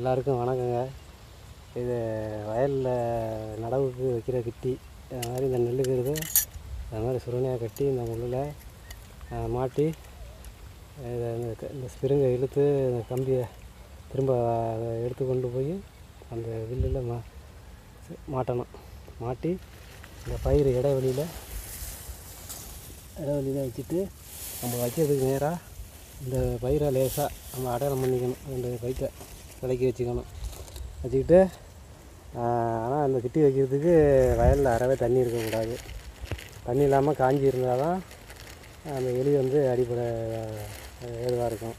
எல்லாருக்கும் வணக்கங்க இது வயலில் நடவுக்கு வைக்கிற கிட்டி அது மாதிரி இந்த நெல்லுக்கு இது அது மாதிரி சுருணையாக கட்டி இந்த முள்ளில் அஹ், மாட்டி இதை இந்த க- இந்த ஸ்பிரிங்கை இழுத்து இந்த கம்பியை திரும்ப அதை எடுத்து கொண்டு போய் அந்த வில்லில் மா சி- மாட்டணும் மாட்டி இந்த பயிர் இடைவெளியில் இடைவெளியில் வச்சுட்டு நம்ம வைக்கிறதுக்கு நேராக இந்த பயிரை லேசாக நம்ம அடையாளம் பண்ணிக்கணும் இந்த பயிரை விலக்கி வச்சுக்கணும் வச்சுக்கிட்டு ஆனால் அந்த கிட்டி வைக்கிறதுக்கு வயலில் அறவே தண்ணி இருக்கக்கூடாது தண்ணி இல்லாமல் காஞ்சி இருந்தால் தான் அந்த எலி வந்து அடிப்பட ஏதுவாக இருக்கும்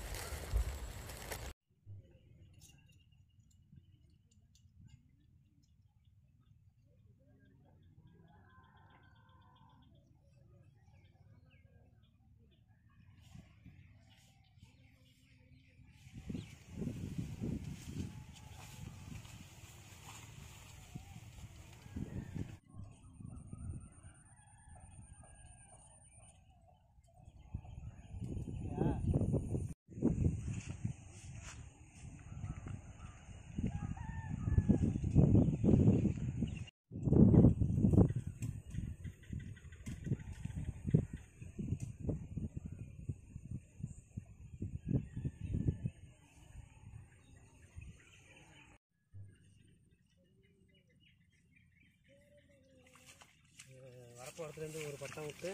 வரப்பு இடத்துலேருந்து ஒரு பட்டம் விட்டு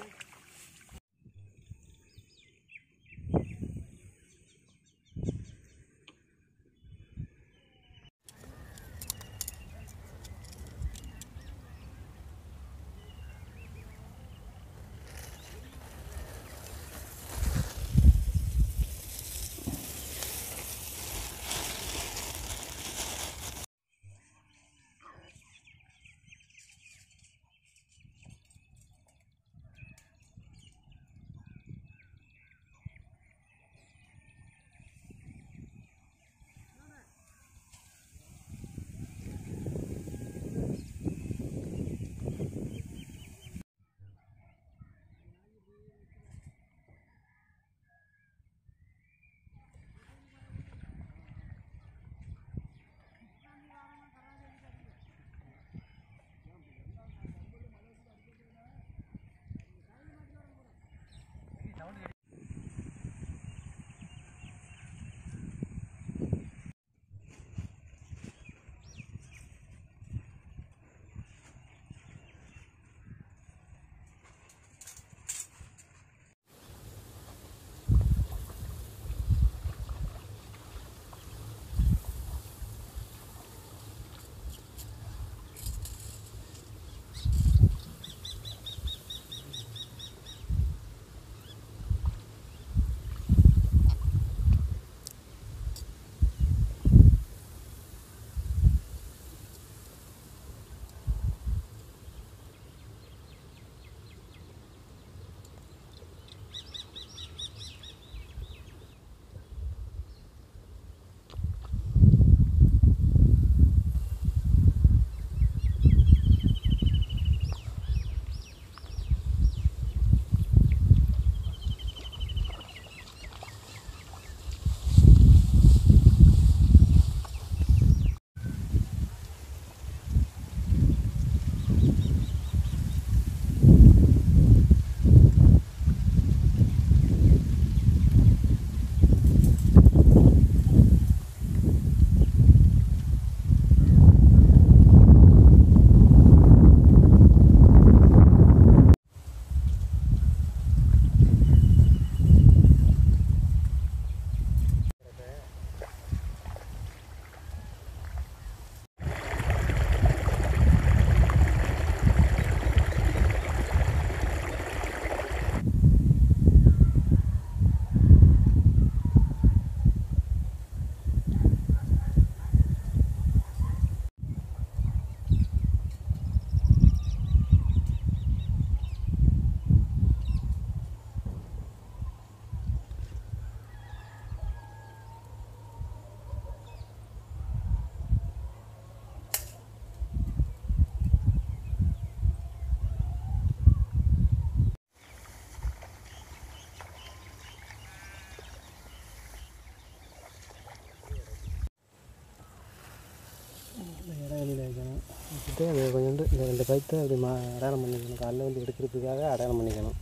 பண்ணிவிட்டு அது கொஞ்சோண்டு இந்த ரெண்டு பைத்தை அப்படி மா அடையாளம் பண்ணிக்கணும் காலைல வந்து எடுக்கிறதுக்காக அடையாளம் பண்ணிக்கணும்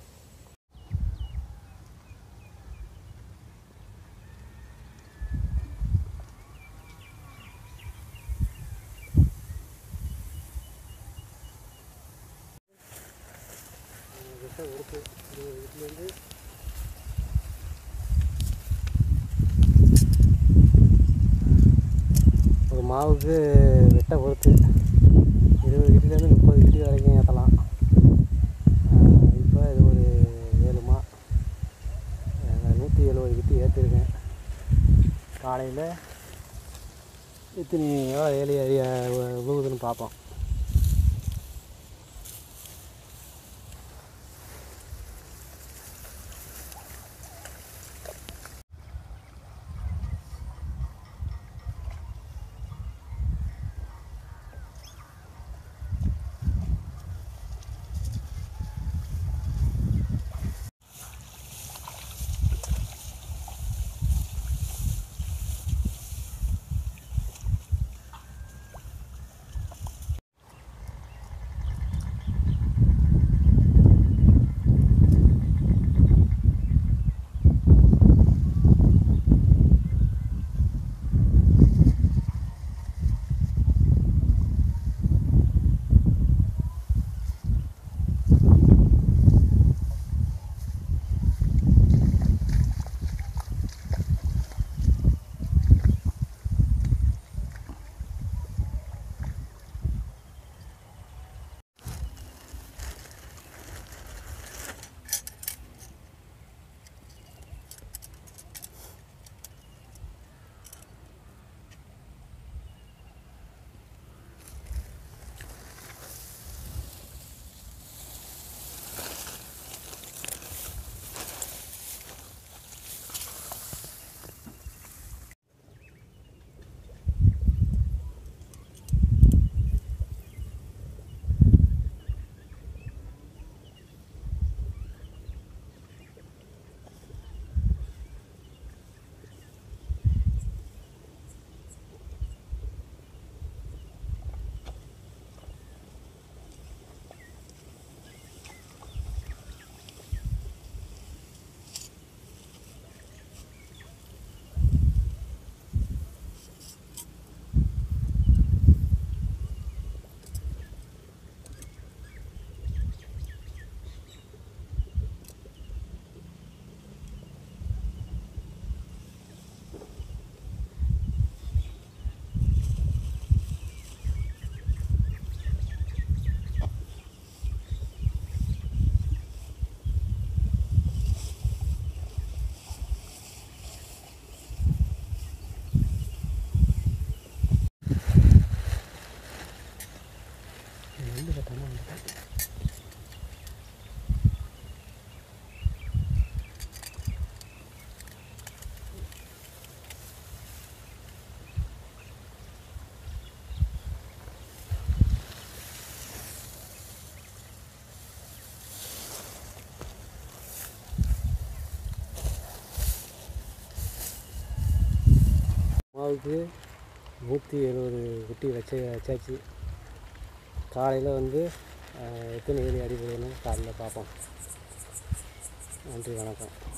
விட்டை உடுப்பு இருபது வீட்டிலேருந்து ஒரு மாவுக்கு வெட்டை பொறுத்து இருபது கிட்டிலேருந்து முப்பது கிட்டி வரைக்கும் ஏற்றலாம் இப்போ இது ஒரு ஏழு மா நூற்றி எழுபது கிட்டி ஏற்றிருக்கேன் காலையில் இத்தனி எவ்வளோ ஏழி அறிய விழுகுதுன்னு பார்ப்போம் நெல் கட்டாமல் வந்துட்டேன் மாவுக்கு நூற்றி எழுபது குட்டி வச்ச வச்சாச்சு காலையில் வந்து அஹ், எத்தனை ஏழி அடிபடுதுன்னு காலையில் பார்ப்போம் நன்றி வணக்கம்